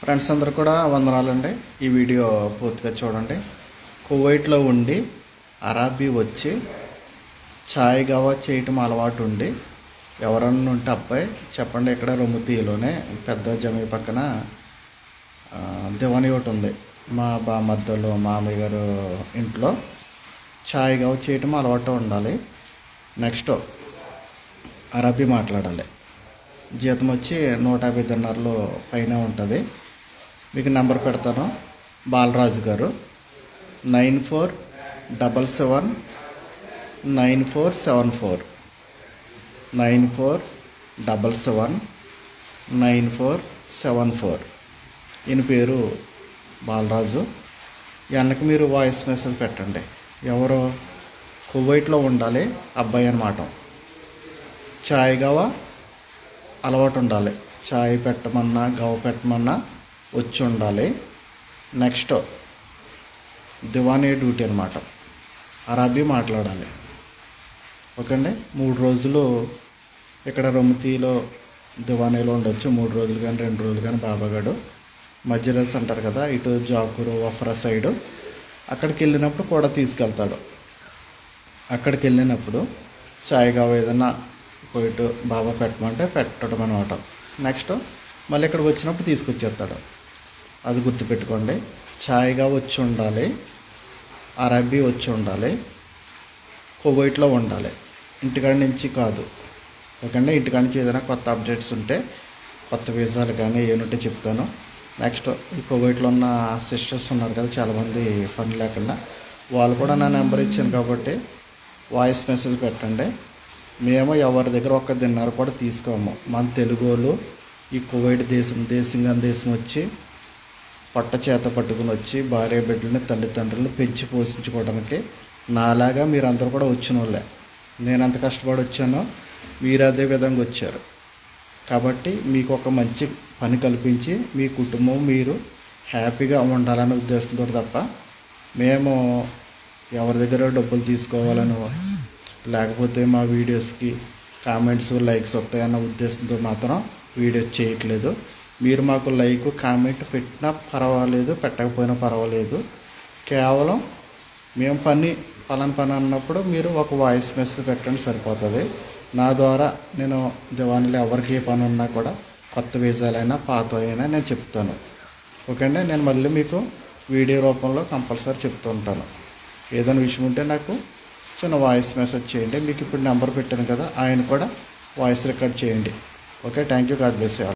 friends అందరు కూడా వందనాలండి ఈ వీడియో పూర్తిగా చూడండి కువైట్లో ఉండి అరాబీ వచ్చి ఛాయ్ గవా చేయటం అలవాటు ఉండి ఎవరన్నా ఉంటే అబ్బాయి చెప్పండి ఇక్కడ రొమ్ముతీలోనే పెద్ద జమి పక్కన ఆ, దివాణి ఒకటి ఉంది మా బామద్దలు మామయ్య గారు ఇంట్లో ఛాయ్ గవ చేయటం అలవాటు ఉండాలి నెక్స్ట్ అరబీ మాట్లాడాలి జీతం వచ్చి నూట యాభై దిన్నర్లు పైన ఉంటుంది మీకు నెంబర్ పెడతాను బాలరాజు గారు nine four double seven nine four seven four nine four double seven nine four seven four ఈయన పేరు బాలరాజు వెనక మీరు వాయిస్ మెసేజ్ పెట్టండి ఎవరు కువైట్లో ఉండాలి అబ్బాయి అనమాట ఛాయ్ గవా అలవాటు ఉండాలి ఛాయ్ పెట్టమన్నా గవ పెట్టమన్నా వచ్చి ఉండాలి నెక్స్ట్ దివానీ డ్యూటీ అనమాట అరబీ మాట్లాడాలి ఓకే అండి మూడు రోజులు ఇక్కడ రొమ్మితీలో దివానీలో ఉండొచ్చు మూడు రోజులు కానీ రెండు రోజులు కానీ బాబాగాడు మధ్యరస్ అంటారు కదా ఇటు జాకూరు వఫ్రా సైడు అక్కడికి వెళ్ళినప్పుడు కూడా తీసుకెళ్తాడు అక్కడికి వెళ్ళినప్పుడు చాయ్ కావ ఏదైనా పోయిటు బాబా పెట్టమంటే పెట్టడం అనమాట నెక్స్ట్ మళ్ళీ ఇక్కడికి వచ్చినప్పుడు తీసుకొచ్చేస్తాడు అది గుర్తుపెట్టుకోండి ఛాయ్గా వచ్చి ఉండాలి అరబీ వచ్చి ఉండాలి కువైట్లో ఉండాలి ఇంటికాడ నుంచి కాదు ఓకేండి ఇంటికాడ నుంచి ఏదైనా కొత్త అప్డేట్స్ ఉంటే కొత్త వీసాలు కానీ ఏనుంటే చెప్తాను నెక్స్ట్ ఈ కువైట్లో ఉన్న సిస్టర్స్ ఉన్నారు కదా చాలామంది పని లేకుండా వాళ్ళు కూడా నా నెంబర్ ఇచ్చాను కాబట్టి వాయిస్ మెసేజ్ పెట్టండి మేము ఎవరి దగ్గర ఒక్క దిన్నర కూడా తీసుకోము మన తెలుగు వాళ్ళు ఈ కువైట్ దేశం దేశంగా దేశం వచ్చి పట్ట చేత పట్టుకుని వచ్చి భార్య బిడ్డలని తల్లిదండ్రులను పెంచి పోషించుకోవడానికి నాలాగా మీరందరూ కూడా వచ్చిన వాళ్ళే నేను ఎంత కష్టపడి వచ్చానో మీరు అదే విధంగా వచ్చారు కాబట్టి మీకు ఒక మంచి పని కల్పించి మీ కుటుంబం మీరు హ్యాపీగా ఉండాలనే ఉద్దేశంతో తప్ప మేము ఎవరి దగ్గర డబ్బులు తీసుకోవాలని లేకపోతే మా వీడియోస్కి కామెంట్స్ లైక్స్ వస్తాయన్న ఉద్దేశంతో మాత్రం వీడియోస్ చేయట్లేదు మీరు మాకు లైక్ కామెంట్ పెట్టినా పర్వాలేదు పెట్టకపోయినా పర్వాలేదు కేవలం మేము పని పలానా పని అన్నప్పుడు మీరు ఒక వాయిస్ మెసేజ్ పెట్టండి సరిపోతుంది నా ద్వారా నేను దివాణిలో ఎవరికి ఏ పని ఉన్నా కూడా కొత్త వీసాలైనా పాత అయినా నేను చెప్తాను ఓకే అండి నేను మళ్ళీ మీకు వీడియో రూపంలో కంపల్సరీ చెప్తూ ఉంటాను ఏదైనా విషయం ఉంటే నాకు చిన్న వాయిస్ మెసేజ్ చేయండి మీకు ఇప్పుడు నెంబర్ పెట్టాను కదా ఆయన కూడా వాయిస్ రికార్డ్ చేయండి okay thank you God bless you